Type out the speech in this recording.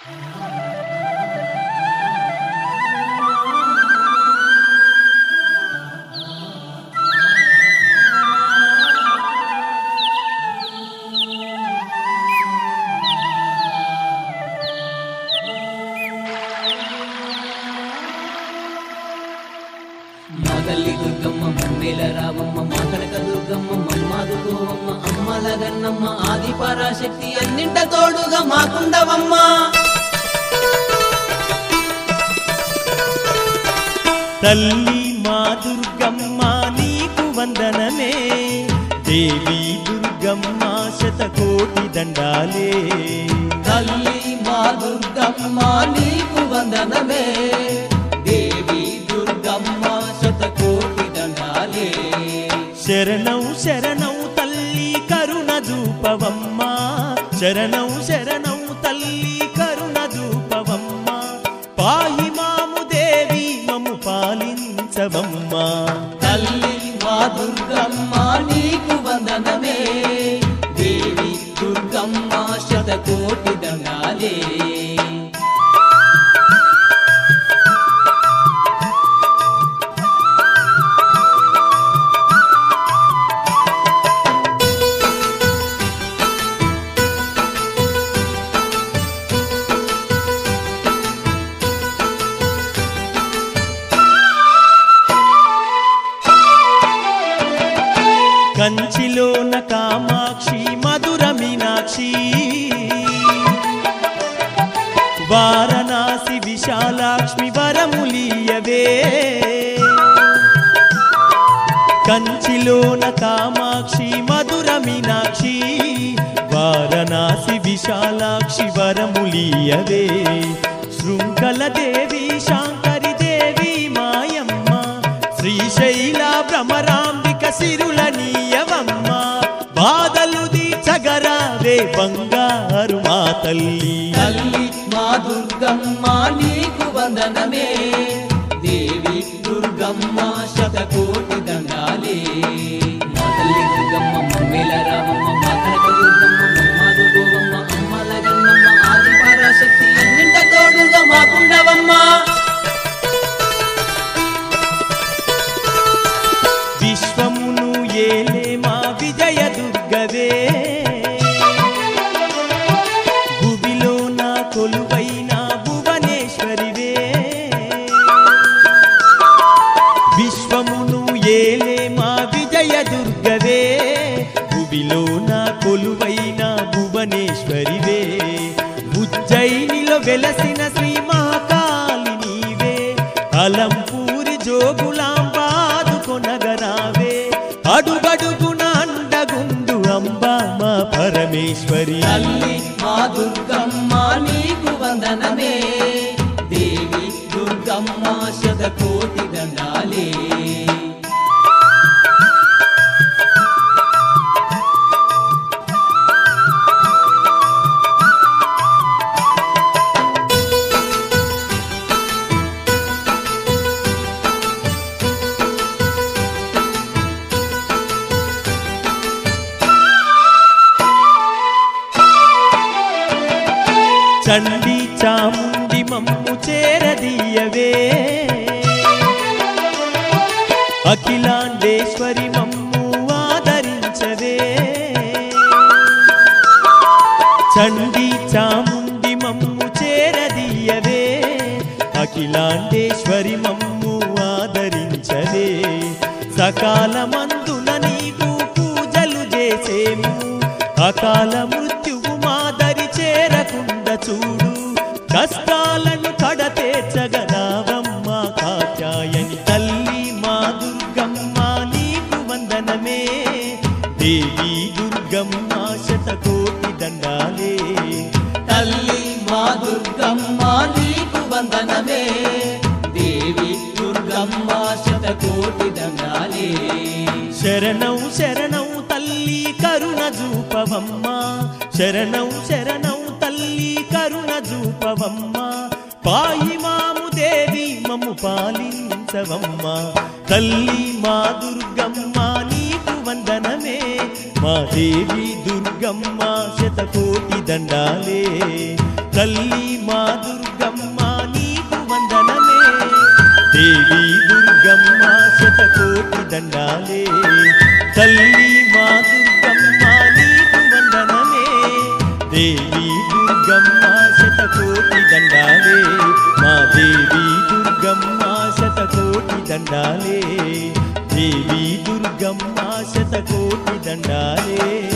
మా తల్లి దుర్గమ్మ మమ్మేల రావమ్మ మా కనక దుర్గమ్మ మమ్మాదుకోవమ్మ అమ్మల గన్నమ్మ ఆది పరాశక్తి అన్నింట తోడుగా మాకుండవమ్మ తల్లి మా దుర్గమ్మ నీకు వందనమే దేవి దుర్గమ్మ శతకోటి దండాలే తల్లి మా దుర్గమ్మ నీకు వందనమే దేవి దుర్గమ్మ శతకోటి దండాలే శరణం శరణం తల్లి కరుణ దూపవమ్మ శరణం శరణం తల్లి కరుణ దూపవమ్మ పాయి మాము దేవి మము పాలించవమ్మ తల్లి మా దుర్గమ్మ నీకు వందనమే దేవి దుర్గమ్మ శతకోటి దండాలే కంచిలోన కామాక్షి మధుర మీనాక్షి వారణాసి విశాలాక్ష్మి వరములీయవే కంచిలోన కామాక్షి మధుర మీనాక్షి వారణాసి విశాలాక్షి వరములీయవే శృంఖల దేవి శాంకరి దేవి మాయమ్మ శ్రీశైల భ్రమరాంబిక సిరుల నీయవమ్మ బాధలు దీచగరావే బంగారు మా తల్లి తల్లి మా దుర్గమ్మ నీకు వందనమే దేవి దుర్గమ్మ శతకోటి దండాలే మా తల్లి దుర్గమ్మ మమ్మేల రామమ్మ మా కనక దుర్గమ్మ మమ్మాదు గోవమ్మ అమ్మల గన్నమ్మ ఆది పరాశక్తి అన్నింట తోడుగా మాకుండవమ్మ విశ్వమును ఏలే మా విజయ దుర్గవే భువిలో నా కొలువైన భువనేశ్వరివే విశ్వమును ఏలే మా విజయ దుర్గవే భువిలో నా కొలువైన భువనేశ్వరివే ఉజ్జయినిలో వెలసిన శ్రీ మహాకాళి నీవే అలంపూరి జోగులాంబాదుకొనగరావే అడుగడుగున అండగుండు అంబా మా పరమేశ్వరి తల్లి మా దుర్గమ్మ నీకు వందనమే దేవి దుర్గమ్మ శతకోటి దండాలే చండి చాముండి మమ్ము చేరదీయవే అఖిలాండేశ్వరి మమ్ము ఆదరించవే చండి చాముండి మమ్ము చేరదీయవే అఖిలాండేశ్వరి మమ్ము ఆదరించవే సకాలమందున నీకు పూజలు చేసేము అకాల మృత్యువు మాదరి చేరకుండా చూడు కష్టాలను కడతేర్చగరావమ్మ కాత్యాయని తల్లి మా దుర్గమ్మ నీకు వందనమే దేవి దుర్గమ్మ శతకోటి దండాలే తల్లి మా దుర్గమ్మ నీకు వందనమే దేవి దుర్గమ్మ శతకోటి దండాలే శరణం శరణం తల్లి కరుణ జూపవమ్మ శరణం శరణం తల్లి కరుణ జూపవమ్మ పాయి మాము దేవి మమ్ము పాలించవమ్మ తల్లి మా దుర్గమ్మ నీకు వందనమే మా దేవి దుర్గమ్మ శతకోటి దండాలే తల్లి మా శతకోటి దండాలే మా దేవి దుర్గమ్మ శతకోటి దండాలే దేవి దుర్గమ్మ శతకోటి దండాలే